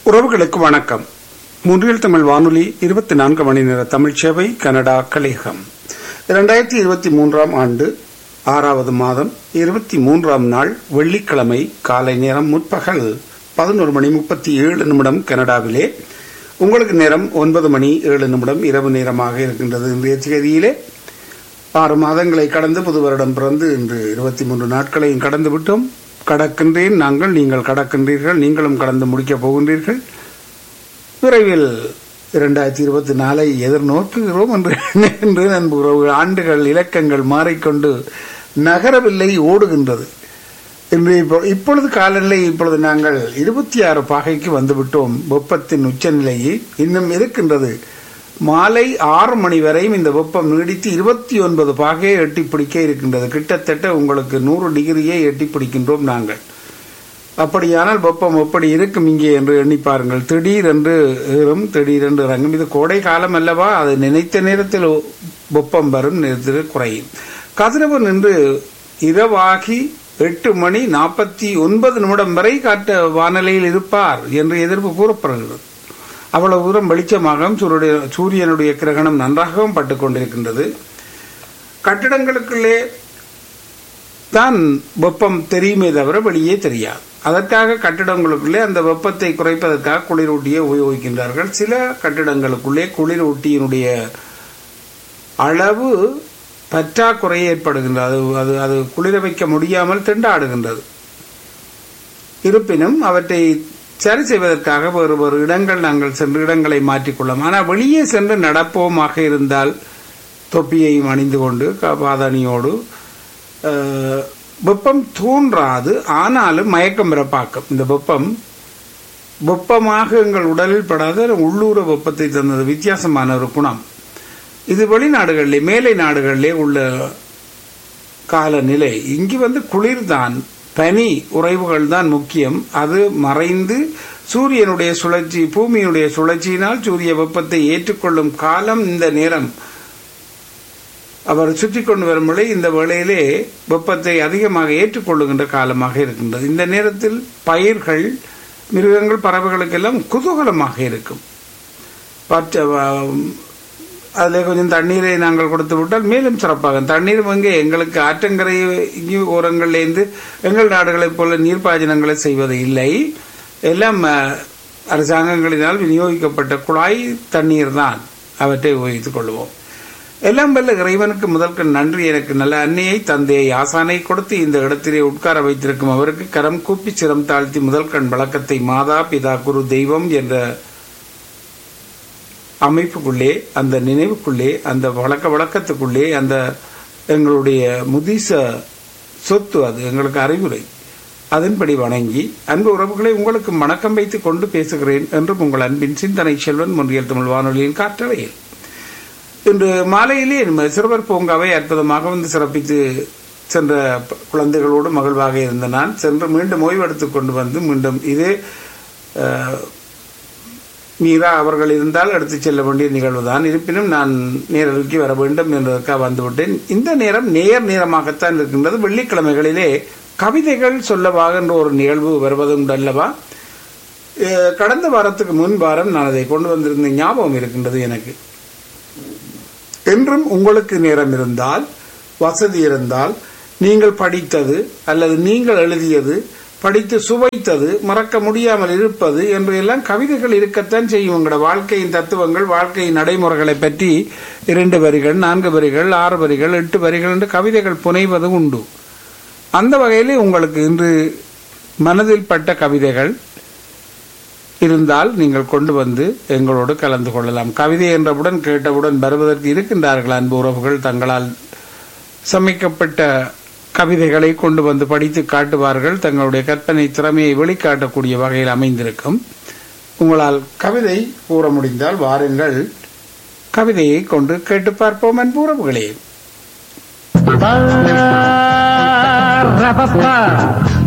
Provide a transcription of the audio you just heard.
உறவுகளுக்கு வணக்கம் முன்றியல் தமிழ் வானொலி இருபத்தி நான்கு மணி நேர தமிழ் சேவை கனடா கலேகம் இரண்டாயிரத்தி இருபத்தி மூன்றாம் ஆண்டு ஆறாவது மாதம் இருபத்தி மூன்றாம் நாள் வெள்ளிக்கிழமை காலை நேரம் முற்பகல் பதினோரு மணி முப்பத்தி ஏழு நிமிடம் கனடாவிலே உங்களுக்கு நேரம் ஒன்பது மணி ஏழு நிமிடம் இரவு நேரமாக இருக்கின்றது இன்றைய தேதியிலே ஆறு மாதங்களை கடந்து புது வருடம் பிறந்து இன்று இருபத்தி மூன்று நாட்களையும் கடந்து விட்டோம் கடக்கின்றேன் நாங்கள் நீங்கள் கடக்கின்றீர்கள் நீங்களும் கடந்து முடிக்கப் போகின்றீர்கள் விரைவில் இரண்டாயிரத்தி இருபத்தி நாலை எதிர்நோக்குகிறோம் என்று என்று நண்புகிறோம் ஆண்டுகள் இலக்கங்கள் மாறிக்கொண்டு நகரவில்லை ஓடுகின்றது இன்று இப்போ- இப்பொழுது காலநிலை இப்பொழுது நாங்கள் இருபத்தி ஆறு பாகைக்கு வந்துவிட்டோம் வெப்பத்தின் உச்சநிலையை இன்னும் இருக்கின்றது மாலை ஆறு மணி வரையும் இந்த வெப்பம் நீடித்து இருபத்தி ஒன்பது பாகையை எட்டி பிடிக்க இருக்கின்றது கிட்டத்தட்ட உங்களுக்கு நூறு டிகிரியை எட்டி பிடிக்கின்றோம் நாங்கள் அப்படியானால் வெப்பம் எப்படி இருக்கும் இங்கே என்று எண்ணி பாருங்கள் திடீரென்று ஏறும் திடீரென்று இறங்கும் இது கோடை காலம் அல்லவா அது நினைத்த நேரத்தில் வெப்பம் வரும் நேரத்தில் குறையும் கதிரவன் நின்று இரவாகி எட்டு மணி நாற்பத்தி ஒன்பது நிமிடம் வரை காட்ட வானிலையில் இருப்பார் என்று எதிர்ப்பு கூறப்படுகிறது அவ்வளவு தூரம் வெளிச்சமாகவும் சூரிய சூரியனுடைய கிரகணம் நன்றாகவும் பட்டுக் கொண்டிருக்கின்றது கட்டிடங்களுக்குள்ளே தான் வெப்பம் தெரியுமே தவிர வெளியே தெரியாது அதற்காக கட்டிடங்களுக்குள்ளே அந்த வெப்பத்தை குறைப்பதற்காக குளிரூட்டியை உபயோகிக்கின்றார்கள் சில கட்டிடங்களுக்குள்ளே குளிரூட்டியினுடைய அளவு பற்றாக்குறை ஏற்படுகின்றது அது அது அது குளிர வைக்க முடியாமல் திண்டாடுகின்றது இருப்பினும் அவற்றை சரி செய்வதற்காக வேறு வேறு இடங்கள் நாங்கள் சென்று இடங்களை மாற்றிக்கொள்ளலாம் ஆனால் வெளியே சென்று நடப்போமாக இருந்தால் தொப்பியையும் அணிந்து கொண்டு க- பாதணியோடு அஹ், வெப்பம் தோன்றாது ஆனாலும் மயக்கம் பிறப்பாக்கும் இந்த வெப்பம் வெப்பமாக எங்கள் உடலில் படாத உள்ளூர வெப்பத்தை தந்தது வித்தியாசமான ஒரு குணம் இது வெளிநாடுகளிலே மேலை நாடுகளிலே உள்ள காலநிலை இங்கு வந்து குளிர்தான் பனி உறைவுகள் தான் முக்கியம் அது மறைந்து சூரியனுடைய சுழற்சி பூமியினுடைய சுழற்சியினால் சூரிய வெப்பத்தை ஏற்றுக்கொள்ளும் காலம் இந்த நேரம் அவர் சுற்றி கொண்டு வரும் வேளை இந்த வேளையிலே வெப்பத்தை அதிகமாக ஏற்றுக்கொள்ளுகின்ற காலமாக இருக்கின்றது இந்த நேரத்தில் பயிர்கள் மிருகங்கள் பறவைகளுக்கெல்லாம் குதூகலமாக இருக்கும் பற்ற அதில் கொஞ்சம் தண்ணீரை நாங்கள் கொடுத்து விட்டால் மேலும் சிறப்பாக தண்ணீர் இங்கே எங்களுக்கு ஆற்றங்கரை இங்கு ஓரங்களிலேருந்து எங்கள் நாடுகளைப் போல நீர்ப்பாசனங்களை செய்வது இல்லை எல்லாம் அஹ், அரசாங்கங்களினால் விநியோகிக்கப்பட்ட குழாய் தண்ணீர் தான் அவற்றை உபயோகித்துக் கொள்வோம் எல்லாம் வல்ல இறைவனுக்கு முதல்க்கு நன்றி எனக்கு நல்ல அன்னையை தந்தையை ஆசானை கொடுத்து இந்த இடத்திலே உட்கார வைத்திருக்கும் அவருக்கு கரம் கூப்பி சிரம் தாழ்த்தி முதல் கண் வழக்கத்தை மாதா பிதா குரு தெய்வம் என்ற அமைப்புக்குள்ளே அந்த நினைவுக்குள்ளே அந்த வழக்க வழக்கத்துக்குள்ளே அந்த எங்களுடைய முதிச சொத்து அது எங்களுக்கு அறிவுரை அதன்படி வணங்கி அன்பு உறவுகளை உங்களுக்கு வணக்கம் வைத்துக் கொண்டு பேசுகிறேன் என்றும் உங்கள் அன்பின் சிந்தனை செல்வன் முன்றியல் தமிழ் வானொலியின் காற்றலையில் இன்று மாலையிலே நம்ம சிறுவர் பூங்காவை அற்புதமாக வந்து சிறப்பித்து சென்ற ப- குழந்தைகளோடு மகிழ்வாக இருந்த நான் சென்று மீண்டும் ஓய்வெடுத்துக் கொண்டு வந்து மீண்டும் இதே அஹ், மீரா அவர்கள் இருந்தால் எடுத்துச் செல்ல வேண்டிய நிகழ்வுதான் இருப்பினும் நான் நேரலுக்கு வர வேண்டும் என்பதற்காக வந்துவிட்டேன் இந்த நேரம் நேர் நேரமாகத்தான் இருக்கின்றது வெள்ளிக்கிழமைகளிலே கவிதைகள் சொல்லவாக என்ற ஒரு நிகழ்வு வருவதுண்டு அல்லவா அஹ், கடந்த வாரத்துக்கு முன் வாரம் நான் அதை கொண்டு வந்திருந்த ஞாபகம் இருக்கின்றது எனக்கு என்றும் உங்களுக்கு நேரம் இருந்தால் வசதி இருந்தால் நீங்கள் படித்தது அல்லது நீங்கள் எழுதியது படித்து சுவைத்தது மறக்க முடியாமல் இருப்பது என்று எல்லாம் கவிதைகள் இருக்கத்தான் செய்யும் உங்களோட வாழ்க்கையின் தத்துவங்கள் வாழ்க்கையின் நடைமுறைகளை பற்றி இரண்டு வரிகள் நான்கு வரிகள் ஆறு வரிகள் எட்டு வரிகள் என்று கவிதைகள் புனைவது உண்டு அந்த வகையிலே உங்களுக்கு இன்று மனதில் பட்ட கவிதைகள் இருந்தால் நீங்கள் கொண்டு வந்து எங்களோடு கலந்து கொள்ளலாம் கவிதை என்றவுடன் கேட்டவுடன் வருவதற்கு இருக்கின்றார்கள் அன்பு உறவுகள் தங்களால் சமைக்கப்பட்ட கவிதைகளை கொண்டு வந்து படித்து காட்டுவார்கள் தங்களுடைய கற்பனை திறமையை வெளிக்காட்டக்கூடிய வகையில் அமைந்திருக்கும் உங்களால் கவிதை கூற முடிந்தால் வாருங்கள் கவிதையை கொண்டு கேட்டு பார்ப்போம் அன்பு உறவுகளே Ba-ra-ba-ba.